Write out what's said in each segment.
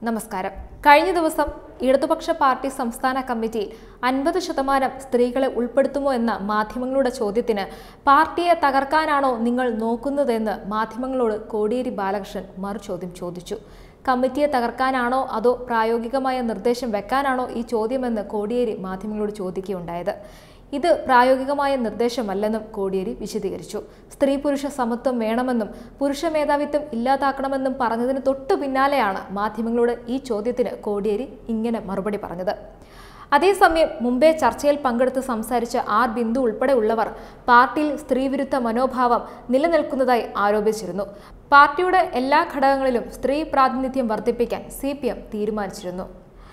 നമസ്കാരം കഴിഞ്ഞ ദിവസം ഇടതുപക്ഷ പാർട്ടി സംസ്ഥാന കമ്മിറ്റിയിൽ അൻപത് ശതമാനം സ്ത്രീകളെ ഉൾപ്പെടുത്തുമോ എന്ന മാധ്യമങ്ങളുടെ ചോദ്യത്തിന് പാർട്ടിയെ തകർക്കാനാണോ നിങ്ങൾ നോക്കുന്നതെന്ന് മാധ്യമങ്ങളോട് കോടിയേരി ബാലകൃഷ്ണൻ മറുചോദ്യം ചോദിച്ചു കമ്മിറ്റിയെ തകർക്കാനാണോ അതോ പ്രായോഗികമായ നിർദ്ദേശം വെക്കാനാണോ ഈ ചോദ്യമെന്ന് കോടിയേരി മാധ്യമങ്ങളോട് ചോദിക്കുകയുണ്ടായത് ഇത് പ്രായോഗികമായ നിർദ്ദേശമല്ലെന്നും കോടിയേരി വിശദീകരിച്ചു സ്ത്രീ പുരുഷ സമത്വം വേണമെന്നും പുരുഷ മേധാവിത്വം ഇല്ലാതാക്കണമെന്നും പറഞ്ഞതിന് തൊട്ടു പിന്നാലെയാണ് മാധ്യമങ്ങളോട് ഈ ചോദ്യത്തിന് കോടിയേരി ഇങ്ങനെ മറുപടി പറഞ്ഞത് അതേസമയം മുമ്പേ ചർച്ചയിൽ പങ്കെടുത്ത് സംസാരിച്ച ആർ ബിന്ദു ഉൾപ്പെടെ ഉള്ളവർ പാർട്ടിയിൽ സ്ത്രീവിരുദ്ധ മനോഭാവം നിലനിൽക്കുന്നതായി ആരോപിച്ചിരുന്നു പാർട്ടിയുടെ എല്ലാ ഘടകങ്ങളിലും സ്ത്രീ പ്രാതിനിധ്യം വർദ്ധിപ്പിക്കാൻ സി തീരുമാനിച്ചിരുന്നു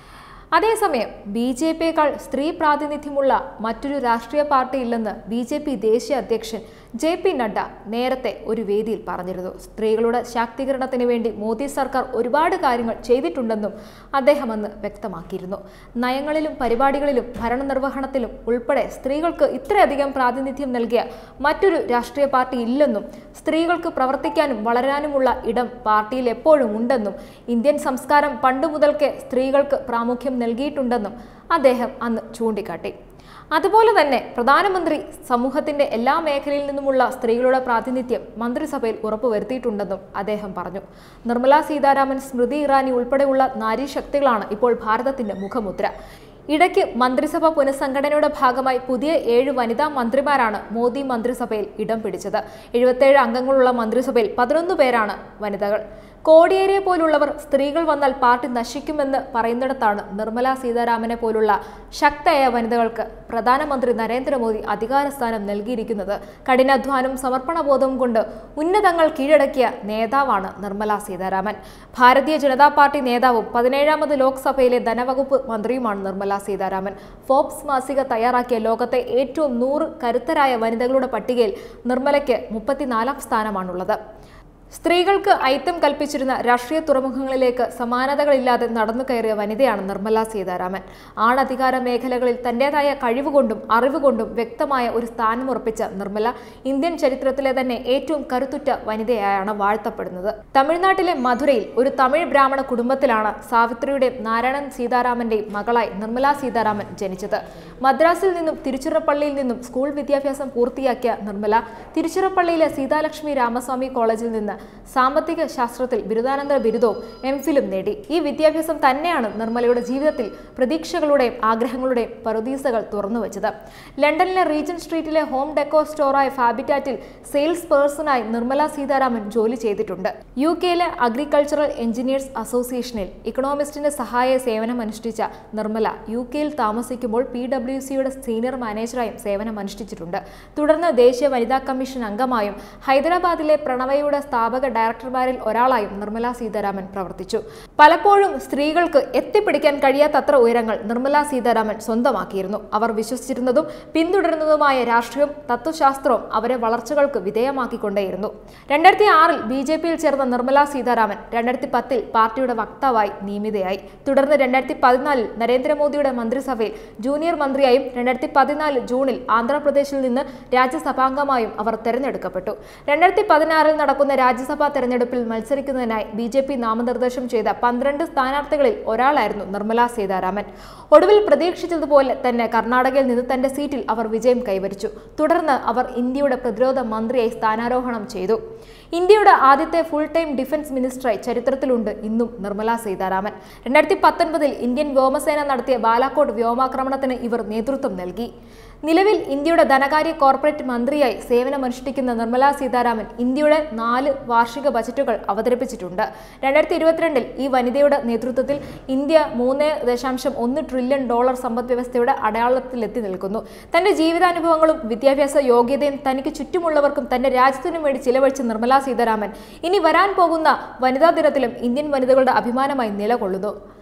അതേസമയം ബി ജെ പിയേക്കാൾ സ്ത്രീ പ്രാതിനിധ്യമുള്ള മറ്റൊരു രാഷ്ട്രീയ പാർട്ടി ഇല്ലെന്ന് ബി ജെ പി ദേശീയ അധ്യക്ഷൻ ജെ പി നഡ്ഡ നേരത്തെ ഒരു വേദിയിൽ പറഞ്ഞിരുന്നു സ്ത്രീകളുടെ ശാക്തീകരണത്തിന് വേണ്ടി മോദി സർക്കാർ ഒരുപാട് കാര്യങ്ങൾ ചെയ്തിട്ടുണ്ടെന്നും അദ്ദേഹം അന്ന് വ്യക്തമാക്കിയിരുന്നു നയങ്ങളിലും പരിപാടികളിലും ഭരണനിർവഹണത്തിലും ഉൾപ്പെടെ സ്ത്രീകൾക്ക് ഇത്രയധികം പ്രാതിനിധ്യം നൽകിയ മറ്റൊരു രാഷ്ട്രീയ പാർട്ടി ഇല്ലെന്നും സ്ത്രീകൾക്ക് പ്രവർത്തിക്കാനും വളരാനുമുള്ള ഇടം പാർട്ടിയിൽ എപ്പോഴും ഉണ്ടെന്നും ഇന്ത്യൻ സംസ്കാരം പണ്ടു മുതൽക്കേ സ്ത്രീകൾക്ക് പ്രാമുഖ്യം നൽകിയിട്ടുണ്ടെന്നും അദ്ദേഹം അന്ന് ചൂണ്ടിക്കാട്ടി അതുപോലെ തന്നെ പ്രധാനമന്ത്രി സമൂഹത്തിന്റെ എല്ലാ മേഖലയിൽ നിന്നുമുള്ള സ്ത്രീകളുടെ പ്രാതിനിധ്യം മന്ത്രിസഭയിൽ ഉറപ്പുവരുത്തിയിട്ടുണ്ടെന്നും അദ്ദേഹം പറഞ്ഞു നിർമ്മല സീതാരാമൻ സ്മൃതി ഇറാനി ഉൾപ്പെടെയുള്ള നാരീശക്തികളാണ് ഇപ്പോൾ ഭാരതത്തിന്റെ മുഖമുദ്ര ഇടയ്ക്ക് മന്ത്രിസഭ പുനഃസംഘടനയുടെ ഭാഗമായി പുതിയ ഏഴ് വനിതാ മന്ത്രിമാരാണ് മോദി മന്ത്രിസഭയിൽ ഇടം പിടിച്ചത് എഴുപത്തേഴ് അംഗങ്ങളുള്ള മന്ത്രിസഭയിൽ പതിനൊന്ന് പേരാണ് വനിതകൾ കോടിയേരിയെ പോലുള്ളവർ സ്ത്രീകൾ വന്നാൽ പാർട്ടി നശിക്കുമെന്ന് പറയുന്നിടത്താണ് നിർമ്മല സീതാരാമനെ പോലുള്ള ശക്തയായ വനിതകൾക്ക് പ്രധാനമന്ത്രി നരേന്ദ്രമോദി അധികാരസ്ഥാനം നൽകിയിരിക്കുന്നത് കഠിനാധ്വാനം സമർപ്പണബോധവും കൊണ്ട് ഉന്നതങ്ങൾ കീഴടക്കിയ നേതാവാണ് നിർമ്മല സീതാരാമൻ ഭാരതീയ ജനതാ പാർട്ടി നേതാവും പതിനേഴാമത് ലോക്സഭയിലെ ധനവകുപ്പ് മന്ത്രിയുമാണ് നിർമ്മല സീതാരാമൻ ഫോബ്സ് മാസിക തയ്യാറാക്കിയ ലോകത്തെ ഏറ്റവും നൂറ് കരുത്തരായ വനിതകളുടെ പട്ടികയിൽ നിർമ്മലയ്ക്ക് മുപ്പത്തിനാലാം സ്ഥാനമാണുള്ളത് സ്ത്രീകൾക്ക് ഐത്തം കൽപ്പിച്ചിരുന്ന രാഷ്ട്രീയ തുറമുഖങ്ങളിലേക്ക് സമാനതകളില്ലാതെ നടന്നു കയറിയ വനിതയാണ് നിർമ്മല സീതാരാമൻ ആണധികാര മേഖലകളിൽ തന്റേതായ കഴിവുകൊണ്ടും അറിവുകൊണ്ടും വ്യക്തമായ ഒരു സ്ഥാനമുറപ്പിച്ച നിർമ്മല ഇന്ത്യൻ ചരിത്രത്തിലെ തന്നെ ഏറ്റവും കരുത്തുറ്റ വനിതയായാണ് വാഴ്ത്തപ്പെടുന്നത് തമിഴ്നാട്ടിലെ മധുരയിൽ ഒരു തമിഴ് ബ്രാഹ്മണ കുടുംബത്തിലാണ് സാവിത്രിയുടെയും നാരായണൻ സീതാരാമന്റെയും മകളായി നിർമ്മല സീതാരാമൻ ജനിച്ചത് മദ്രാസിൽ നിന്നും തിരുച്ചിറപ്പള്ളിയിൽ നിന്നും സ്കൂൾ വിദ്യാഭ്യാസം പൂർത്തിയാക്കിയ നിർമ്മല തിരുച്ചിറപ്പള്ളിയിലെ സീതാലക്ഷ്മി രാമസ്വാമി കോളേജിൽ നിന്ന് സാമ്പത്തിക ശാസ്ത്രത്തിൽ ബിരുദാനന്തര ബിരുദവും എം ഫിലും നേടി ഈ വിദ്യാഭ്യാസം തന്നെയാണ് നിർമ്മലയുടെ ജീവിതത്തിൽ പ്രതീക്ഷകളുടെയും ആഗ്രഹങ്ങളുടെയും പറുദീസകൾ തുറന്നുവച്ചത് ലണ്ടനിലെ റീജന്റ് സ്ട്രീറ്റിലെ ഹോം ഡെക്കോ സ്റ്റോറായ ഫാബിറ്റാറ്റിൽ സെയിൽസ് പേഴ്സണായി നിർമ്മല സീതാരാമൻ ജോലി ചെയ്തിട്ടുണ്ട് യു കെയിലെ അഗ്രികൾച്ചറൽ എഞ്ചിനീയേഴ്സ് അസോസിയേഷനിൽ ഇക്കണോമിസ്റ്റിന്റെ സഹായ സേവനം അനുഷ്ഠിച്ച നിർമ്മല യു കെയിൽ താമസിക്കുമ്പോൾ പി ഡബ്ല്യു സിയുടെ സീനിയർ മാനേജറായും സേവനം അനുഷ്ഠിച്ചിട്ടുണ്ട് തുടർന്ന് ദേശീയ വനിതാ കമ്മീഷൻ അംഗമായും ഹൈദരാബാദിലെ പ്രണവയുടെ സ്ഥാപക ഡയറക്ടർമാരിൽ ഒരാളായും നിർമ്മല സീതാരാമൻ പ്രവർത്തിച്ചു പലപ്പോഴും സ്ത്രീകൾക്ക് എത്തിപ്പിടിക്കാൻ കഴിയാത്തത്ര ഉയരങ്ങൾ നിർമ്മല സീതാരാമൻ സ്വന്തമാക്കിയിരുന്നു അവർ വിശ്വസിച്ചിരുന്നതും പിന്തുടരുന്നതുമായ രാഷ്ട്രീയവും തത്വശാസ്ത്രവും അവരെ വളർച്ചകൾക്ക് വിധേയമാക്കിക്കൊണ്ടേയിരുന്നു രണ്ടായിരത്തി ആറിൽ ബി ജെ പിയിൽ ചേർന്ന നിർമ്മല സീതാരാമൻ രണ്ടായിരത്തി പത്തിൽ പാർട്ടിയുടെ വക്താവായി നിയമിതയായി തുടർന്ന് രണ്ടായിരത്തി പതിനാലിൽ നരേന്ദ്രമോദിയുടെ മന്ത്രിസഭയിൽ ജൂനിയർ മന്ത്രിയായും രണ്ടായിരത്തി പതിനാല് ജൂണിൽ ആന്ധ്രാപ്രദേശിൽ നിന്ന് രാജ്യസഭാംഗമായും അവർ തെരഞ്ഞെടുക്കപ്പെട്ടു രണ്ടായിരത്തി പതിനാറിൽ നടക്കുന്ന രാജ്യസഭാ തെരഞ്ഞെടുപ്പിൽ മത്സരിക്കുന്നതിനായി ബി ജെ പി നാമനിർദ്ദേശം ചെയ്ത പന്ത്രണ്ട് സ്ഥാനാർത്ഥികളിൽ ഒരാളായിരുന്നു നിർമ്മല സീതാരാമൻ ഒടുവിൽ പ്രതീക്ഷിച്ചതുപോലെ തന്നെ കർണാടകയിൽ നിന്ന് തന്റെ സീറ്റിൽ അവർ വിജയം കൈവരിച്ചു തുടർന്ന് അവർ ഇന്ത്യയുടെ പ്രതിരോധ മന്ത്രിയായി സ്ഥാനാരോഹണം ചെയ്തു ഇന്ത്യയുടെ ആദ്യത്തെ ഫുൾ ടൈം ഡിഫൻസ് മിനിസ്റ്ററായി ചരിത്രത്തിലുണ്ട് ഇന്നും നിർമ്മല സീതാരാമൻ രണ്ടായിരത്തി പത്തൊൻപതിൽ ഇന്ത്യൻ വ്യോമസേന നടത്തിയ ബാലാക്കോട്ട് വ്യോമാക്രമണത്തിന് ഇവർ നേതൃത്വം നൽകി നിലവിൽ ഇന്ത്യയുടെ ധനകാര്യ കോർപ്പറേറ്റ് മന്ത്രിയായി സേവനമനുഷ്ഠിക്കുന്ന നിർമ്മല സീതാരാമൻ ഇന്ത്യയുടെ നാല് വാർഷിക ബജറ്റുകൾ അവതരിപ്പിച്ചിട്ടുണ്ട് രണ്ടായിരത്തി ഇരുപത്തിരണ്ടിൽ ഈ വനിതയുടെ നേതൃത്വത്തിൽ ഇന്ത്യ മൂന്ന് ദശാംശം ഒന്ന് ട്രില്യൺ ഡോളർ സമ്പദ് വ്യവസ്ഥയുടെ അടയാളത്തിലെത്തി നിൽക്കുന്നു തന്റെ ജീവിതാനുഭവങ്ങളും വിദ്യാഭ്യാസ യോഗ്യതയും തനിക്ക് ചുറ്റുമുള്ളവർക്കും തന്റെ രാജ്യത്തിനും വേണ്ടി ചിലവഴിച്ച നിർമ്മല സീതാരാമൻ ഇനി വരാൻ പോകുന്ന വനിതാ ദിനത്തിലും ഇന്ത്യൻ വനിതകളുടെ അഭിമാനമായി നിലകൊള്ളുന്നു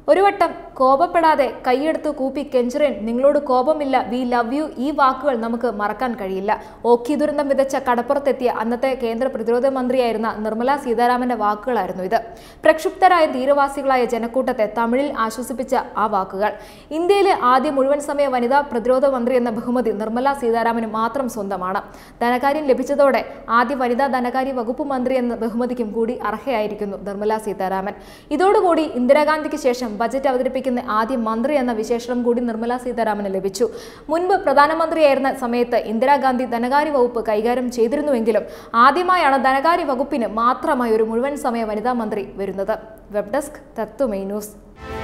ഒരു വട്ടം കോപപ്പെടാതെ കൈയെടുത്ത് കൂപ്പി കെഞ്ചിറൻ നിങ്ങളോട് കോപമില്ല വി ലവ് യു ഈ വാക്കുകൾ നമുക്ക് മറക്കാൻ കഴിയില്ല ഓഖി ദുരന്തം വിതച്ച കടപ്പുറത്തെത്തിയ അന്നത്തെ കേന്ദ്ര പ്രതിരോധ മന്ത്രിയായിരുന്ന നിർമ്മല സീതാരാമന്റെ വാക്കുകളായിരുന്നു ഇത് പ്രക്ഷുബ്ധരായ തീരവാസികളായ ജനക്കൂട്ടത്തെ തമിഴിൽ ആശ്വസിപ്പിച്ച ആ വാക്കുകൾ ഇന്ത്യയിലെ ആദ്യ മുഴുവൻ സമയ വനിതാ പ്രതിരോധ മന്ത്രി എന്ന ബഹുമതി നിർമ്മല സീതാരാമന് മാത്രം സ്വന്തമാണ് ധനകാര്യം ലഭിച്ചതോടെ ആദ്യ വനിതാ ധനകാര്യ വകുപ്പ് മന്ത്രി എന്ന ബഹുമതിക്കും കൂടി അർഹയായിരിക്കുന്നു നിർമ്മല സീതാരാമൻ ഇതോടുകൂടി ഇന്ദിരാഗാന്ധിക്ക് ശേഷം ബജറ്റ് അവതരിപ്പിക്കുന്ന ആദ്യ മന്ത്രി എന്ന വിശേഷണം കൂടി നിർമ്മല സീതാരാമന് ലഭിച്ചു മുൻപ് പ്രധാനമന്ത്രിയായിരുന്ന സമയത്ത് ഇന്ദിരാഗാന്ധി ധനകാര്യ വകുപ്പ് കൈകാര്യം ചെയ്തിരുന്നുവെങ്കിലും ആദ്യമായാണ് ധനകാര്യ വകുപ്പിന് മാത്രമായി ഒരു മുഴുവൻ സമയ വനിതാ മന്ത്രി വരുന്നത് വെബ് ഡെസ്ക് തത്വമൈ ന്യൂസ്